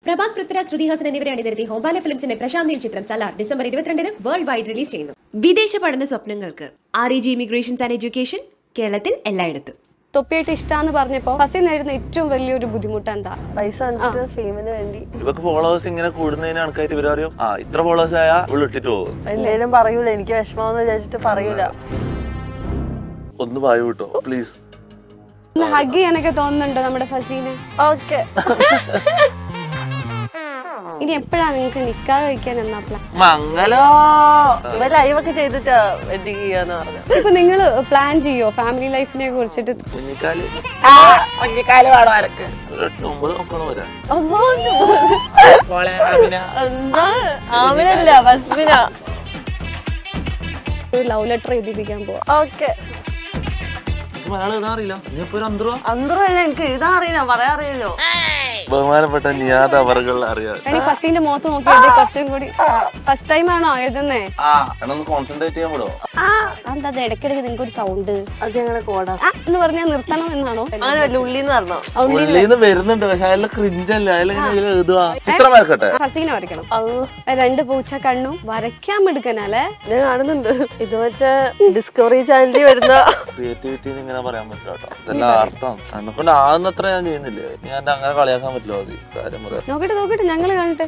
പ്രഭാസ് പൃഥ്വിരാജ് ശ്രുതിഹാസൻ എന്നിവരെ അണിനിരത്തി ഹോംബാല ഫിലിംസിന്റെ പ്രശാന്തിൽ ചിത്രം സലാർ ഡിസംബർ ഇരുപത്തിരണ്ടിന് വേൾഡ് വൈഡ് റിലീസ് ചെയ്യുന്നു വിദേശ പഠന സ്വപ്നങ്ങൾക്ക് R E G immigrations and education കേരളത്തിൽ എല്ലായിടത്തും തൊപ്പിയായിട്ട് ഇഷ്ടാന്ന് പറഞ്ഞപ്പോ ഫസി നേരിടുന്ന ഏറ്റവും വലിയൊരു ബുദ്ധിമുട്ട് എന്താ പൈസ വന്നിട്ട് ഫെയിമിന് വേണ്ടി ഇവക്ക് ഫോളോവേഴ്സ് ഇങ്ങനെ കൂടുന്നതിന് കണക്കായിട്ട് ഇവരറിയും ആ ഇത്ര ഫോളോവേഴ്സ് ആയാ ഇവള് ഇട്ടിട്ട് പോകും എന്തേലും പറയൂല എനിക്ക് വിഷമാന്ന് വിചാരിച്ചിട്ട് പറയൂല ഒന്ന് വായു കിട്ടോ പ്ലീസ് ഒന്ന് ഹഗ് ചെയ്യാനൊക്കെ തോന്നുന്നുണ്ടോ നമ്മുടെ ഫസീനെ ഓക്കെ ഇനി എപ്പോഴാ നിങ്ങൾക്ക് നിക്കാതെ കഴിക്കാൻ എന്നാ പ്ലാൻ മംഗലോ ഇവ ലൈവൊക്കെ ചെയ്തിട്ടാ വെഡിങ് ചെയ്യാന്ന് പറഞ്ഞു ഇപ്പൊ നിങ്ങൾ പ്ലാൻ ചെയ്യോ ഫാമിലി ലൈഫിനെ കുറിച്ചിട്ട് കുഞ്ഞിക്കാല് ഒരു എട്ട് ഒമ്പത് മക്കള് വരാം എന്താ ആമിനല്ല ബസ്മിന ഒരു ലവ് ലെറ്റർ എഴുതിപ്പിക്കാൻ പോവാ ഓക്കെ എനിക്ക് മലയാളം എഴുതാൻ അറിയില്ല ഇനിയിപ്പോ ഒരു അന്തരോ അന്തരല്ല എനിക്ക് എഴുതാൻ അറിയില്ല പറയാൻ അറിയില്ലോ ബഹുമാനപ്പെട്ട നിയാത അവർകൾ അറിയാം എനിക്ക് ഫസീന്റെ മുഖത്ത് നോക്കി എഴുതി കുറച്ചും കൂടി ഫസ്റ്റ് ടൈം ആണോ എഴുതുന്നേ ആ എന്നാ ഒന്ന് കോൺസെൻട്രേറ്റ് ചെയ്യാൻ വിടുവോ ആ എന്താ അത് ഇടയ്ക്കിടയ്ക്ക് നിങ്ങൾക്ക് ഒരു സൗണ്ട് അത് ഞങ്ങളുടെ കോടാ ആ എന്ന് പറഞ്ഞാൽ നിർത്തണം എന്നാണോ അങ്ങനെ വല്ല ഉള്ളിന്ന് പറഞ്ഞോ ഉള്ളിന്ന് വരുന്നുണ്ട് പക്ഷെ അതിലെ ക്രിഞ്ചല്ല അതിലെങ്ങനെ ഇതിൽ എഴുതുക ചിത്രം വരക്കട്ടെ ഫസീനെ വരയ്ക്കണം അത് രണ്ട് പൂച്ച കണ്ണും വരയ്ക്കാൻ എടുക്കാനല്ലേ ഞാൻ കാണുന്നുണ്ട് ഇത് മറ്റേ ഡിസ്കവറി ചാനലിൽ വരുന്ന ക്രിയേറ്റിവിറ്റി ഇങ്ങനെ പറയാൻ പറ്റില്ല കേട്ടോ ഇതെല്ലാം അർത്ഥം എന്നെ കൊണ്ട് ആകുന്നത്ര ഞാൻ ചെയ്യുന്നില്ലേ ഇനി എന്നെ അങ്ങനെ കളിയാക്കാൻ പറ്റില്ല മതി കാര്യം പറയാം നോക്കട്ടെ നോക്കട്ടെ ഞങ്ങള് കാണട്ടെ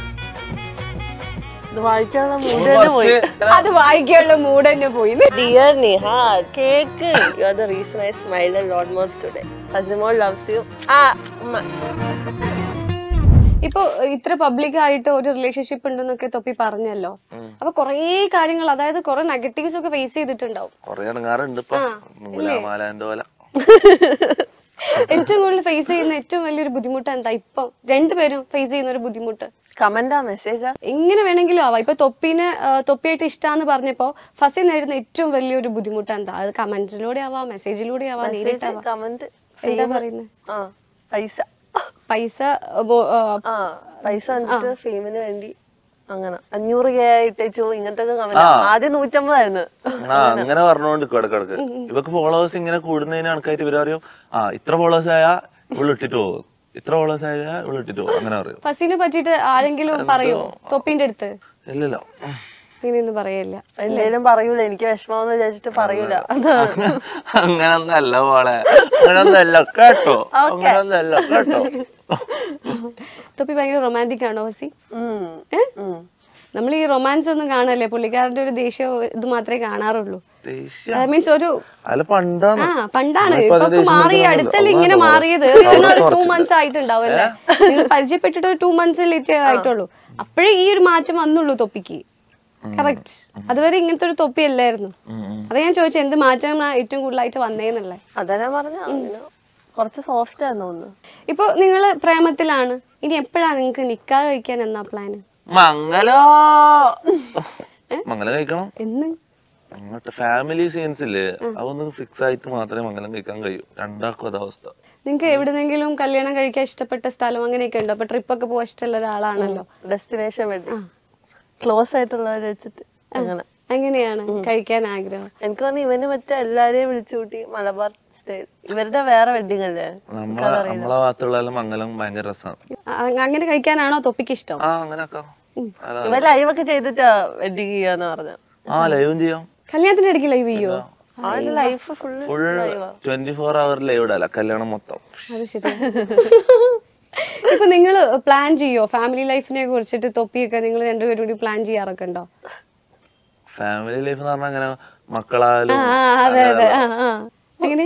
ഇത് വായിക്കാനുള്ള മൂഡ് തന്നെ പോയി അത് വായിക്കാനുള്ള മൂഡ് തന്നെ പോയി dear Niha cake you are the reason I smile a lot more today അസിമോൾ ലവ്സ് യു ആ ഉമ്മ ഇപ്പൊ ഇത്ര പബ്ലിക് ആയിട്ട് ഒരു റിലേഷൻഷിപ്പ് ഉണ്ടെന്നൊക്കെ തൊപ്പി പറഞ്ഞല്ലോ അപ്പൊ കൊറേ കാര്യങ്ങൾ അതായത് കൊറേ നെഗറ്റീവ്സ് ഒക്കെ ഫേസ് ചെയ്തിട്ടുണ്ടാവും കൊറേ ഇടങ്ങാറുണ്ട് ഇപ്പൊ നൂലാമാലാന്റെ പോലെ ഏറ്റവും കൂടുതൽ ഫേസ് ചെയ്യുന്ന ഏറ്റവും വലിയൊരു ബുദ്ധിമുട്ട് എന്താ ഇപ്പം രണ്ടുപേരും ഫേസ് ചെയ്യുന്ന ഒരു ബുദ്ധിമുട്ട് കമന്റാ മെസ്സേജാ എങ്ങനെ വേണമെങ്കിലും ആവാം ഇപ്പൊ തൊപ്പിനെ ആ, തൊപ്പിയായിട്ട് ഇഷ്ടാന്ന് പറഞ്ഞപ്പോ ഫസി നേരിടുന്ന ഏറ്റവും വലിയൊരു ബുദ്ധിമുട്ട് എന്താ അത് കമന്റ്സിലൂടെ ആവാം മെസ്സേജിലൂടെ ആവാം നേരിട്ടാവാം കമന്റ് എന്താ പറയുന്നത് ആ പൈസ പൈസ ബോ- ആ, ആ പൈസ വന്നിട്ട് ഫെയിമിന് വേണ്ടി അങ്ങനെ അഞ്ഞൂറ് കെ ഇട്ടേച്ചു ഇങ്ങനത്തെ കമന്റ് ആദ്യം നൂറ്റമ്പതായിരുന്നു ആ അങ്ങനെ പറഞ്ഞോണ്ട് ഇടക്കിടക്ക് ഇവക്ക് ഫോളോവേഴ്സ് ഇങ്ങനെ കൂടുന്നതിന് കണക്കായിട്ട് ഇവരറിയും ആ ഇത്ര ഫോളോവേഴ്സ് ആയാ ഇവള് ഇട്ടിട്ട് പോകും ഇത്ര ഫോളോവേഴ്സ് ആയാ ഇവള് ഇട്ടിട്ട് പോകും അങ്ങനെ പറയും ഫസിനെ പറ്റിയിട്ട് ആരെങ്കിലും പറയോ തൊപ്പിന്റെ അടുത്ത് ഇല്ലല്ലോ ഇങ്ങനെയൊന്നും പറയില്ല എന്തേലും പറയൂല എനിക്ക് വിഷമാന്ന് വിചാരിച്ചിട്ട് പറയൂല അതാണ് അങ്ങനൊന്നല്ല മോളെ അങ്ങനൊന്നല്ല കേട്ടോ അങ്ങനൊന്നല്ല കേട്ടോ തൊപ്പി ഭയങ്കര റൊമാൻറ്റിക് ആണോ ഫസി ഉം. ഏ? ഉം. നമ്മൾ ഈ റൊമാൻസ് ഒന്നും കാണല്ലേ പുള്ളിക്കാരന്റെ ഒരു ദേഷ്യം ഇത് മാത്രമേ കാണാറുള്ളൂ ദേഷ്യം മീൻസ് ഒരു അല്ല പണ്ടാണ് ആ പണ്ടാണ് ഇപ്പൊ അത് ഇപ്പൊ ദേഷ്യം മാറി പിടിക്കണമല്ലോ. അടുത്തല്ല ഇങ്ങനെ അതാണ് മാറിയത് അവർക്ക് ടൂ കുറച്ചില്ല. മന്ത്സ് ആയിട്ടുണ്ടാവും അല്ലേ നിങ്ങൾ പരിചയപ്പെട്ടിട്ട് ഒരു ടൂ മന്ത്സ് ലേറ്റ് ആയിട്ടുള്ളൂ അപ്പോഴേ ഈ ഒരു മാറ്റം വന്നുള്ളൂ തൊപ്പിക്ക് കറക്റ്റ് അതുവരെ ഇങ്ങനത്തെ ഒരു തൊപ്പി അല്ലായിരുന്നു ഉം, ഉം. അതാ ഞാൻ ചോദിച്ചത് എന്ത് മാറ്റമാണ് ഏറ്റവും കൂടുതലായിട്ട് വന്നേന്നുള്ളത് അതാ ഞാൻ പറഞ്ഞ കുറച്ച് സോഫ്റ്റ് ആണെന്ന് തോന്നുന്നു ഇപ്പൊ നിങ്ങള് പ്രേമത്തിലാണ് ഇനി എപ്പോഴാണ് നിങ്ങക്ക് നിക്കാതെ കഴിക്കാൻ എന്നാ പ്ലാന് മംഗലോ മംഗലം കഴിക്കണം എന്ന് അങ്ങോട്ട് ഫാമിലി സീൻസ് ഇല്ലേ അതൊന്ന് ഫിക്സ് ആയിട്ട് മാത്രമേ മംഗലം കഴിക്കാൻ കഴിയൂ രണ്ടാൾക്കും അതവസ്ഥ നിങ്ങക്ക് എവിടെന്നെങ്കിലും കല്യാണം കഴിക്കാൻ ഇഷ്ടപ്പെട്ട സ്ഥലം അങ്ങനെയൊക്കെ ഉണ്ടോ അപ്പൊ ട്രിപ്പ് ഒക്കെ പോകാൻ ഇഷ്ടമുള്ള ഒരാളാണല്ലോ ഡെസ്റ്റിനേഷൻ വേണ്ടി ക്ലോസ് ആയിട്ടുള്ളവരെ വെച്ചിട്ട് അങ്ങനെ അങ്ങനെയാണ് കഴിക്കാൻ ആഗ്രഹം എനിക്ക് തോന്നുന്നു ഇവന് മറ്റേ എല്ലാരെയും വിളിച്ചു കൂട്ടി മലബാർ സ്റ്റൈൽ ഇവരുടെ വേറെ വെഡിങ് അല്ലേ നമ്മളെ നമ്മളെ ഭാഗത്തുള്ള മംഗലം ഭയങ്കര രസമാണ് അ- അങ്ങനെ കഴിക്കാനാണോ തൊപ്പിക്ക് ഇഷ്ടം ആ അങ്ങനെയൊക്കെ അതാ. ഇവ ലൈവ് ഒക്കെ ചെയ്തിട്ടാ വെഡിങ് ചെയ്യാന്ന് പറഞ്ഞ ആ ലൈവും ചെയ്യാം കല്യാണത്തിന്റെ ഇടയ്ക്ക് ലൈവ് ചെയ്യോ ആ life full full twenty four hour live ഇടല കല്യാണം മൊത്തം അത് ശരി ഇപ്പൊ നിങ്ങൾ പ്ലാൻ ചെയ്യോ ഫാമിലി ലൈഫിനെ കുറിച്ചിട്ട് തൊപ്പിയൊക്കെ നിങ്ങൾ രണ്ടുപേരും കൂടി പ്ലാൻ ചെയ്യാറൊക്കെ ഉണ്ടോ ഫാമിലി ലൈഫ് എന്ന് പറഞ്ഞാൽ അങ്ങനെ മക്കളായാലും ആ അതെ അതെ ആ ആ എങ്ങനെ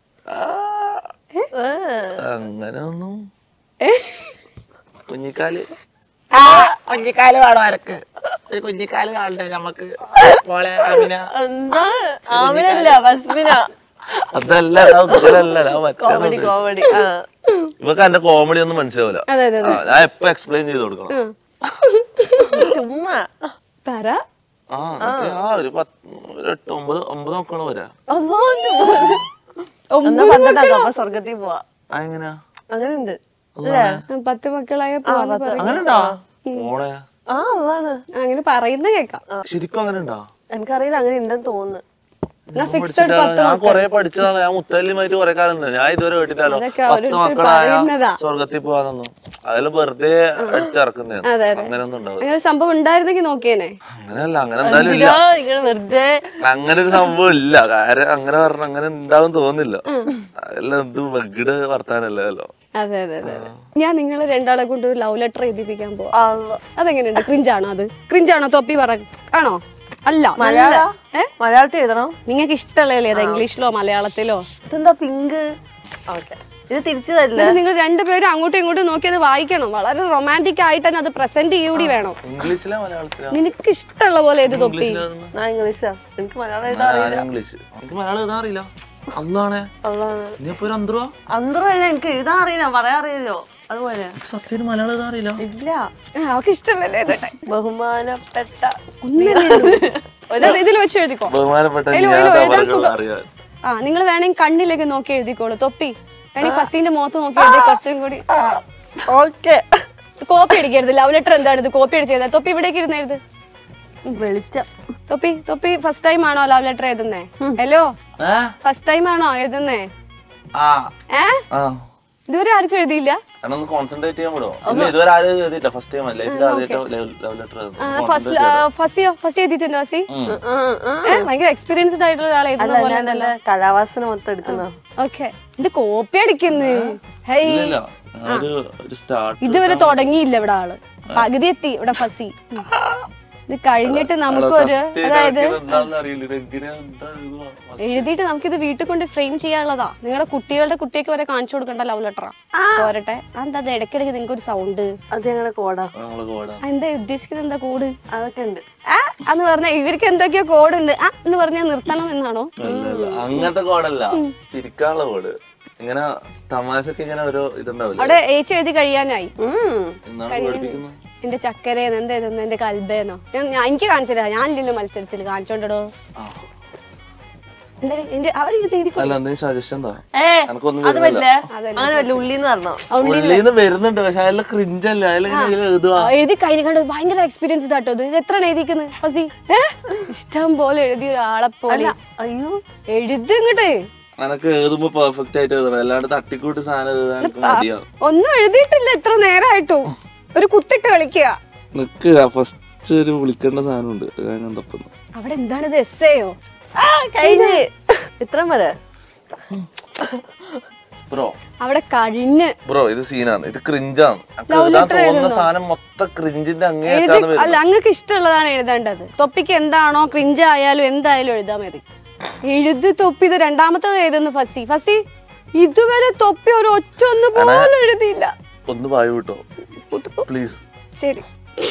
അങ്ങനെ ഒന്നും കുഞ്ഞിക്കാല് കുഞ്ഞിക്കാല് വേണോ അരക്ക് ഒരു കുഞ്ഞിക്കാല് കാണണ്ടേ നമുക്ക് മോളെ അമിന എന്താ ആമിനല്ല ബസ്മിന അതല്ല അതാ ഉഗ്രനല്ല, അതാ കോമഡി മറ്റേത്. കോമഡി ആ ഇവക്ക് എന്റെ കോമഡി ഒന്നും മനസ്സിലാവില്ല അതെ അതെ ആ, ഞാൻ എപ്പോ എക്സ്പ്ലെയിൻ ചെയ്ത് കൊടുക്കണം ചുമ്മാ പറ ആ മറ്റേ ആ ഒരു പത്ത് ഒരു എട്ട് ഒമ്പത് ഒമ്പത് മക്കള് വരാ അല്ലോ, എന്നാ പന്ത്രണ്ടാക്കാം അപ്പൊ സ്വർഗത്തിൽ പോവാ അതെങ്ങനെയാ അങ്ങനെ ഉണ്ട് പത്ത് മക്കളായ പോവാന്ന് പറയും അങ്ങനെ ഉണ്ടോ മോളെ ആ അതാണ് അങ്ങനെ പറയുന്ന കേക്കാം ശരിക്കും അങ്ങനെ ഉണ്ടോ എനിക്കറിയില്ല അങ്ങനെ ഉണ്ടെന്ന് തോന്നുന്നു എന്നാ ഫിക്സഡ് പത്ത് ഞാൻ കൊറേ പഠിച്ചതാണ് ഞാൻ മുത്തല്ലിമായിട്ട് കൊറേ കാലം നിന്ന്. ഞാൻ ഇതുവരെ കേട്ടിട്ടല്ലോ അതൊക്കെ പത്ത് ഓരോരുത്തർ മക്കളായ പറയുന്നതാ. സ്വർഗത്തിൽ പോവാനൊന്നും അതെല്ലാം വെറുതെ അടിച്ചിറക്കുന്നതാണ് അതെ, അതെ. അങ്ങനെയൊന്നും ഉണ്ടാവും അങ്ങനെ ഒരു സംഭവം ഉണ്ടായിരുന്നെങ്കിൽ നോക്കിയേനെ അങ്ങനെയല്ല അങ്ങനെ എന്തായാലും ഇല്ല ഇതാ ഇങ്ങനെ വെറുതെ അങ്ങനെ ഒരു സംഭവം ഇല്ല കാര്യം അങ്ങനെ പറഞ്ഞ അങ്ങനെ ഉണ്ടാവും തോന്നില്ല അതെല്ലാം എന്ത് വെഗിട് വർത്താനല്ലോ അതെ അതെ അതെ അതെ. ഞാൻ നിങ്ങളെ രണ്ടാളെ കൊണ്ട് ഒരു ലവ് ലെറ്റർ എഴുതിപ്പിക്കാൻ പോവാ അള്ളാ. അതെങ്ങനെയുണ്ട് ക്രിഞ്ചാണോ അത് ക്രിഞ്ചാണോ തൊപ്പി പറ ആണോ അല്ല മലയാള ഏ മലയാളത്തിൽ എഴുതണം നിങ്ങൾക്ക് ഇഷ്ടമുള്ളതല്ലേ അത് ഇംഗ്ലീഷിലോ മലയാളത്തിലോ ഇതെന്താ പിങ്ക് ഓക്കെ ഇത് തിരിച്ചു തരില്ല എന്നിട്ട് നിങ്ങൾ രണ്ടുപേരും അങ്ങോട്ടും ഇങ്ങോട്ടും നോക്കി അത് വായിക്കണം വളരെ റൊമാൻറ്റിക് ആയിട്ട് തന്നെ അത് പ്രസന്റ് ചെയ്യൂടി വേണം ഇംഗ്ലീഷിലാ മലയാളത്തിലാ നിനക്ക് ഇഷ്ടമുള്ള പോലെ ഏത് തൊപ്പി ഞാൻ ഇംഗ്ലീഷാ എനിക്ക് മലയാളം എഴുതാൻ ഞാൻ ഇംഗ്ലീഷ് എനിക്ക് മലയാളം എഴുതാൻ അറിയില്ല അന്നാണേ അള്ളാണ് നീ ഇപ്പൊ ഒരു അന്തരവാ അന്തരല്ല എനിക്ക് എഴുതാൻ അറിയില്ല പറയാൻ അറിയില്ലോ അതുപോലെ സത്യം മലയാളം എഴുതാൻ അറിയില്ല ഇല്ല ആ, അവൾക്ക് ഇഷ്ടമല്ലേ എഴുതട്ടെ ബഹുമാനപ്പെട്ട ഇതിൽ വെച്ച് എഴുതിക്കോ ബഹുമാനപ്പെട്ട അതില് ഞാൻ അതില് അതാ എഴുതാൻ പറഞ്ഞത് സുഖം. അറിയാൻ ആ നിങ്ങൾ വേണമെങ്കിൽ കണ്ണിലേക്ക് നോക്കി എഴുതിക്കോളൂ തൊപ്പി വേണമെങ്കിൽ ഫസീന്റെ മുഖത്ത് നോക്കി എഴുതി കുറച്ചും കൂടി ഓക്കെ കോപ്പി അടിക്കരുത് ലവ് ലെറ്റർ എന്താണ് ഇത് കോപ്പി അടിച്ച് എഴുതാ തൊപ്പി ഇവിടേക്ക് ഇരുന്ന് എഴുത് വെളിച്ചം തൊപ്പി തൊപ്പി ഫസ്റ്റ് ടൈം ആണോ ലവ് ലെറ്റർ എഴുതുന്നേ ഹലോ ഏ? ഫസ്റ്റ് ടൈം ആണോ എഴുതുന്നേ ആ ഏ ആ ഇതുവരെ ആർക്കും എഴുതിയില്ല എന്നെ ഒന്ന് കോൺസെൻട്രേറ്റ് ചെയ്യാൻ വിടുമോ ഇല്ല ഇതുവരെ ആരും എഴുതിയില്ല ഫസ്റ്റ് ടൈം ലൈഫിൽ ആദ്യമായിട്ട് ലവ് ലെറ്റർ ഫസ്റ്റ് ഫസിയോ ഫസി എഴുതിയിട്ടുണ്ടോ ഫസി ഏ, ഭയങ്കര എക്സ്പീരിയൻസ്ഡ് ആയിട്ടുള്ള ഒരാൾ എഴുതുന്ന പോലെ ഉണ്ടല്ലോ കലാവാസന മൊത്തം എടുക്കുന്ന ഓക്കെ ഇത് കോപ്പി അടിക്കുന്നു ഹൈ ഇല്ല ഒരു ഒരു സ്റ്റാർട്ട് ഇതുവരെ തുടങ്ങിയില്ല ഇവിടെ ആള് പകുതി എത്തി ഇവിടെ ഫസി ഉം. ഇത് കഴിഞ്ഞിട്ട് നമുക്കൊരു അതായത് എന്താണെന്ന് അറിയില്ല ഇത് എങ്ങനെയാ എന്താ എഴുതുവാ? എഴുതിയിട്ട് നമുക്കിത് വീട്ടിൽ കൊണ്ട് ഫ്രെയിം ചെയ്യാനുള്ളതാ നിങ്ങളുടെ കുട്ടികളുടെ കുട്ടിക്ക് വരെ കാണിച്ചു കൊടുക്കേണ്ട ലവ് ലെറ്ററാ പോരട്ടെ എന്താ അത് ഇടയ്ക്കിടയ്ക്ക് നിങ്ങൾക്ക് ഒരു സൗണ്ട് അത് ഞങ്ങളുടെ കോടാ നമ്മള് കോടാ എന്താ ഉദ്ദേശിക്കുന്നത് എന്താ കോഡ് അതൊക്കെ ഉണ്ട് ആ എന്ന് പറഞ്ഞാൽ ഇവർക്ക് എന്തൊക്കെയോ കോഡ് ഉണ്ട് ആ എന്ന് പറഞ്ഞാൽ നിർത്തണം എന്നാണോ അല്ല, അല്ല. അങ്ങനത്തെ കോഡല്ല ചിരിക്കാനുള്ള കോഡ് ഇങ്ങനെ തമാശക്ക് ഇങ്ങനെ ഓരോ ഇതുണ്ടാവില്ല അവിടെ ഏച്ചി എഴുതി കഴിയാനായി എന്നാണ് പഠിപ്പിക്കുന്നത് എന്റെ ചക്കരേന്ന് എന്താ ഇതെന്ന് എന്റെ കൽബേന്നോ ഞാൻ ഞാൻ- എനിക്ക് കാണിച്ചില്ല ഞാനില്ലല്ലോ മത്സരത്തിൽ കാണിച്ചോണ്ടോ ആ. എന്താ എന്റെ അവർ ഇത് എഴുതി അല്ല എന്തെങ്കിലും സജഷൻ എന്താ ഏ എനക്കൊന്നും അത് വരുന്നില്ല പറ്റില്ല അങ്ങനെ പറ്റില്ല ഉള്ളിന്ന് പറഞ്ഞോ ഉള്ളിന്ന് വരുന്നുണ്ട് പക്ഷെ അതിലെ ക്രിഞ്ചല്ല അതിലെങ്ങനെ എഴുതുവാ ആ, എഴുതി കഴിഞ്ഞ കണ്ട് ഭയങ്കര എക്സ്പീരിയൻസ്ഡ് ആട്ടോ ഇത് എത്ര എഴുതിക്കുന്നത് ഫസി ഏ? ഇഷ്ടം പോലെ എഴുതിയ ഒരാളെ പോലെ അയ്യോ എഴുതി ഇങ്ങോട്ട് എനക്ക് എഴുതുമ്പോ പെർഫെക്റ്റ് ആയിട്ട് എഴുതണം അല്ലാണ്ട് തട്ടിക്കൂട്ട് സാധനം എഴുതാൻ എനിക്ക് മടിയാണ് ഒന്നും എഴുതിയിട്ടില്ല എത്ര നേരമായിട്ടു ഒരു കുത്തിട്ട് കളിക്കുക നിക്ക് ഫസ്റ്റ് ഒരു വിളിക്കേണ്ട സാധനം ഉണ്ട് ഞാൻ തപ്പുന്നു അവിടെ എന്താണിത് എസ്സേയോ ആ കഴിഞ്ഞ് ഇത്രയും വരെ ബ്രോ അവിടെ കഴിഞ്ഞ് ബ്രോ ഇത് സീനാണ് ഇത് ക്രിഞ്ചാണ് എനിക്ക് എഴുതാൻ തോന്നുന്ന സാധനം മൊത്തം ക്രിഞ്ചിന്റെ അങ്ങേയറ്റാണ് എഴുതി അല്ല വരുന്നത് അങ്ങക്ക് ഇഷ്ടമുള്ളതാണ് എഴുതേണ്ടത് തൊപ്പിക്ക് എന്താണോ ക്രിഞ്ച് ആയാലും എന്തായാലും എഴുതാൻ മതി എഴുതി തൊപ്പി ഇത് രണ്ടാമത്തത് എഴുതുന്നു ഫസി ഫസി ഇതുവരെ തൊപ്പി ഒരു ഒറ്റ ഒന്ന് പോലും എഴുതിയില്ല ഒന്ന് വായു വിട്ടോ പ്ലീസ് ശരി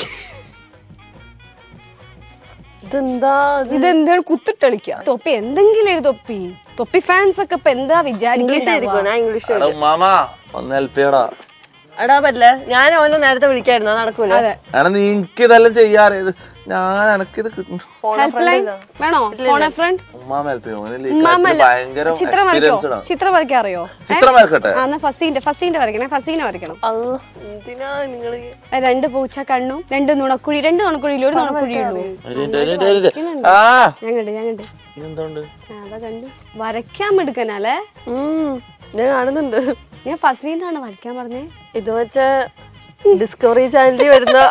ഇതെന്താ ഇത്? ഇതെന്താണ് കുത്തിട്ടളിക്കുക തൊപ്പി എന്തെങ്കിലും എഴുതി തൊപ്പി തൊപ്പി ഫാൻസ് ഒക്കെ ഇപ്പൊ എന്താ ഇംഗ്ലീഷ് എഴുതിക്കോ വിചാരിക്കും ഞാൻ ഇംഗ്ലീഷ് എടാ മാമാ ഒന്ന് ഹെൽപ്പ് ചെയ്യടാ എടാ പറ്റില്ല ഞാൻ അവനെ നേരത്തെ വിളിക്കായിരുന്നു അത് നടക്കൂല അതെ എടാ നീ എനിക്ക് ഇതെല്ലാം ചെയ്യാറ് ഇത് ഞാൻ എനക്കിത് കിട്ടും ഹെൽപ്പ് ലൈൻ വേണോ ഫോൺ ഫ്രണ്ട് ഉമ്മാമ ഹെൽപ്പ് ചെയ്യും ഓനില്ലേ ഈ ഉമ്മാമല്ല കാര്യത്തില് ഭയങ്കര ചിത്രം വരയ്ക്കോ എക്സ്പീരിയൻസ്ഡ് ആണ് ചിത്രം വരയ്ക്കാൻ അറിയോ ചിത്രം വരക്കട്ടെ ആ എന്നാ ഫസീന്റെ ഫസീന്റെ വരയ്ക്കണേ ഫസീനെ വരയ്ക്കണം അള്ളാ, എന്തിനാ നിങ്ങള് ആ, രണ്ട് പൂച്ച കണ്ണും രണ്ട് നുണക്കുഴി രണ്ട് നുണക്കുഴിയില്ല ഒരു നുണക്കുഴിയേ ഉള്ളൂ ഒരു മിനിറ്റ്, ഒരു മിനിറ്റ്, ഒരു മിനിറ്റ്. ആ ഞാൻ കണ്ട് ഞാൻ കണ്ട് ഇതെന്തോണ്ട് ആ, അതാ കണ്ടു വരയ്ക്കാൻ എടുക്കാനല്ലേ ഉം, ഞാൻ കാണുന്നുണ്ട് ഞാൻ ഫസീനാണ് വരയ്ക്കാൻ പറഞ്ഞേ ഇത് മറ്റേ ഡിസ്കവറി ചാനലിൽ വരുന്ന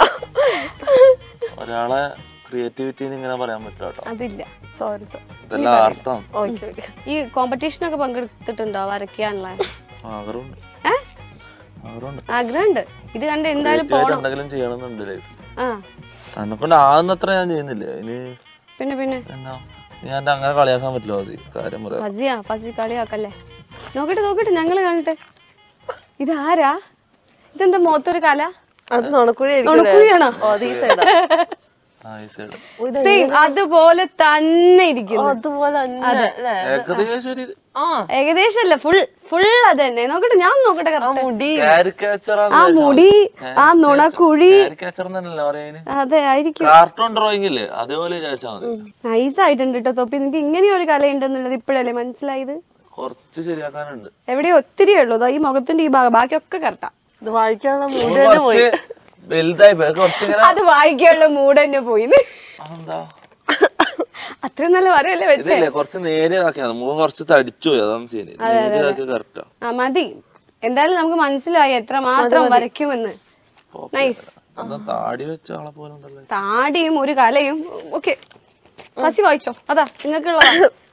ഒരാളെ ക്രിയേറ്റിവിറ്റിന്ന് ഇങ്ങനെ പറയാൻ പറ്റില്ല കേട്ടോ അതില്ല സോറി സോറി ഇതെല്ലാം ആർട്ടാണ് ഓക്കെ ഓക്കെ ഈ കോമ്പറ്റീഷനൊക്കെ പങ്കെടുത്തിട്ടുണ്ടോ വരയ്ക്കാനുള്ള ആഗ്രഹമുണ്ട് ഏ ആഗ്രഹമുണ്ട് ആഗ്രഹമുണ്ട് ഇത് കണ്ട് എന്തായാലും Creative ആയിട്ട് പോണം എന്തെങ്കിലും ചെയ്യണമെന്നുണ്ട് ലൈഫിൽ ആ എന്നെ കൊണ്ട് ആകുന്നത്ര ഞാൻ ചെയ്യുന്നില്ല ഇനി പിന്നെ പിന്നെ എന്നാ ഞാൻ എന്റെ അങ്ങനെ കളിയാക്കാൻ പറ്റില്ല മതി കാര്യം പറയാം ഫസിയാ ഫസി കളിയാക്കല്ലേ നോക്കട്ടെ നോക്കട്ടെ ഞങ്ങള് കാണട്ടെ ഇത് ആരാ ഇതെന്താ മുഖത്തൊരു കല അത് നുണക്കുഴി നുണക്കുഴിയാണോ? ഓ അത് ഈ സൈഡാ ആ ഈ സൈഡ് സെയിം അതുപോലെ തന്നെ ഇരിക്കുന്നു അതുപോലെ തന്നെ അല്ലേ ഏകദേശം ഒരു ആ ഏകദേശം അല്ല ഫുൾ ഫുൾ അത് തന്നെ നോക്കട്ടെ ഞാൻ നോക്കട്ടെ ആ correct. മുടി കാരിക്കേച്ചർ ആ മുടി ആ നുണക്കുഴി കാരിക്കേച്ചർ എന്നല്ല പറയാന് അതെ ആയിരിക്കും കാർട്ടൂൺ ഡ്രോയിങ് ഇല്ലേ അതേപോലെ വിചാരിച്ചാൽ മതി നൈസ് ആയിട്ടുണ്ട് കേട്ടോ തൊപ്പി നിനക്ക് ഇങ്ങനെ ഒരു കല ഉണ്ടെന്നുള്ളത് ഇപ്പോഴല്ലേ മനസ്സിലായത് കുറച്ച് ശരിയാക്കാനുണ്ട് എവിടെയോ ഒത്തിരി ഉള്ളൂ ദാ ഈ മുഖത്തിന്റെ ഈ ഭാഗം ബാക്കിയൊക്കെ കറക്റ്റാ ഇത് വായിക്കാനുള്ള ഒന്ന് മൂഡ് തന്നെ പോയി കുറച്ച് വലുതായി പോയി കുറച്ച് ഇങ്ങനെ അത് വായിക്കാനുള്ള മൂഡ് തന്നെ പോയിന്ന് അതെന്താ അത്രയും നല്ല വരയല്ലേ വെച്ചേ ഇതില്ലേ കുറച്ച് നേരിയതാക്കിയാണ് മുഖം കുറച്ച് തടിച്ചു പോയി അതാണ് ചെയ്യുന്നത് നേരിയതാക്കി കറക്റ്റാ ആ മതി എന്തായാലും നമുക്ക് മനസ്സിലായി എത്ര മാത്രം വരയ്ക്കുമെന്ന് നൈസ് എന്താ താടി വെച്ച ആളെ പോലെ ഉണ്ടല്ലോ താടിയും ഒരു കലയും ഓക്കെ ഫസി വായിച്ചോ അതാ നിങ്ങൾക്കുള്ളതാ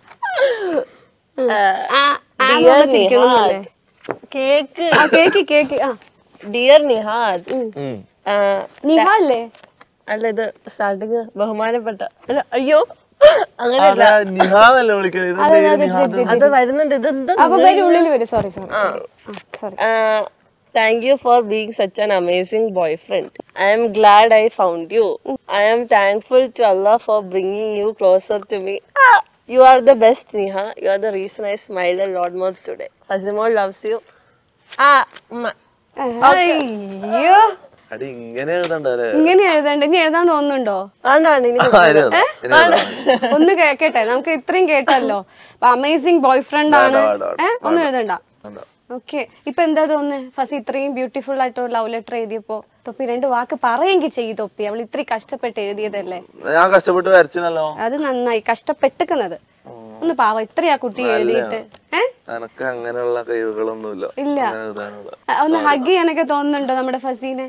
ആ, ആ എന്നുള്ള ചിരിക്കണമെന്നല്ലേ? കേക്ക് ആ കേക്ക് കേക്ക് ആ ഡിയർ നിഹാദ് ഉം. നിഹാല്ലേ അല്ല ഇത് സ്റ്റാർട്ടിങ് ബഹുമാനപ്പെട്ട അല്ല അയ്യോ അങ്ങനെ അതാ നിഹാദല്ലേ വിളിക്കുന്നത് ഇത് പേര് നിഹാദ് അത് വരുന്നുണ്ട് ഇതെന്താ അപ്പൊ പേര് ഉള്ളിൽ വരും sorry sorry sorry thank you for being such an amazing boyfriend I'm glad I found you I'm thankful to അല്ല for bringing you closer to me you are the best Niha you are the reason I smile a lot more today ഫസിമോൾ loves you ആ ഉമ്മ. അയ്യോ അടി ഇങ്ങനെ എഴുതണ്ടല്ലേ ഇങ്ങനെ എഴുതണ്ട ഇനി എഴുതാൻ തോന്നുന്നുണ്ടോ വേണ്ട വേണ്ട ഇനി ആ, ഇനി എഴുതാം. ഇനി എഴുതാം. ഒന്ന് കേക്കട്ടെ നമുക്ക് ഇത്രയും കേട്ടല്ലോ അമേസിംഗ് ബോയ് ഫ്രണ്ട് ആണ് വേണ്ട, വേണ്ട, ഏ ഒന്നും എഴുതണ്ട വേണ്ട. ഓക്കെ ഇപ്പൊ എന്താ തോന്നുന്നത് ഫസി ഇത്രയും ബ്യൂട്ടിഫുൾ ആയിട്ട് ലവ് ലെറ്റർ എഴുതിയപ്പോ തൊപ്പി രണ്ട് വാക്ക് പറയെങ്കിൽ ചെയ്യ് തൊപ്പി അവൾ ഇത്രയും കഷ്ടപ്പെട്ട് എഴുതിയതല്ലേ ഞാൻ കഷ്ടപ്പെട്ട് വരച്ചിനല്ലോ അത് നന്നായി കഷ്ടപ്പെട്ടുക്കുന്നത് ഒന്ന് പാവ ഇത്രയാ കുട്ടി എഴുതിയിട്ട് ഏ എനക്ക് അങ്ങനെയുള്ള കഴിവുകളൊന്നുമില്ല ഇല്ല. അങ്ങനെ എഴുതാനുള്ള ആ, ഒന്ന് ഹഗ് ചെയ്യാനൊക്കെ തോന്നുന്നുണ്ടോ നമ്മുടെ ഫസീനെ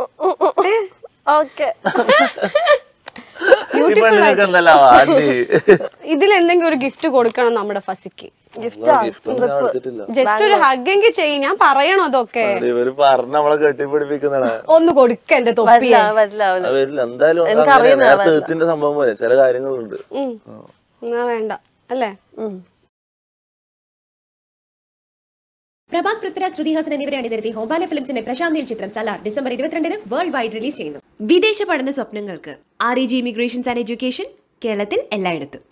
ഓക്കെ ഈ പെണ്ണുങ്ങൾക്ക് എന്തല്ല ആണ്ടി ഇതിൽ എന്തെങ്കിലും ഒരു ഗിഫ്റ്റ് കൊടുക്കണം നമ്മുടെ ഫസിക്ക് ഗിഫ്റ്റ് ഒന്നും ഞാൻ എടുത്തിട്ടില്ല ജസ്റ്റ് ഒരു ഹഗ്ഗെങ്കിൽ ചെയ്യും ഞാൻ പറയണോ അതൊക്കെ അത് ഇവര് പറഞ്ഞ നമ്മളെ കെട്ടിപ്പിടിപ്പിക്കുന്നതാണ് ഒന്ന് കൊടുക്ക എന്റെ തൊപ്പി പറ്റില്ല പറ്റില്ല അവന് അത് വരില്ല എന്തായാലും അങ്ങനെ നേരത്തെ എത്തിന്റെ സംഭവം പോലെ ചില കാര്യങ്ങളുണ്ട് ഉം. എന്നാ വേണ്ട അല്ലേ പ്രഭാസ് പൃഥ്വിരാജ് ശ്രുതിഹാസൻ എന്നിവരെ അണിനിരത്തി ഹോബാല ഫിലിംസിന്റെ പ്രശാന്ത് നീൽ ചിത്രം സലാർ ഡിസംബർ ഇരുപത്തിരണ്ടിന് വേൾഡ് വൈഡ് റിലീസ് ചെയ്യുന്നു വിദേശ പഠന സ്വപ്നങ്ങൾക്ക് R E G immigrations and education കേരളത്തിൽ എല്ലായിടത്തും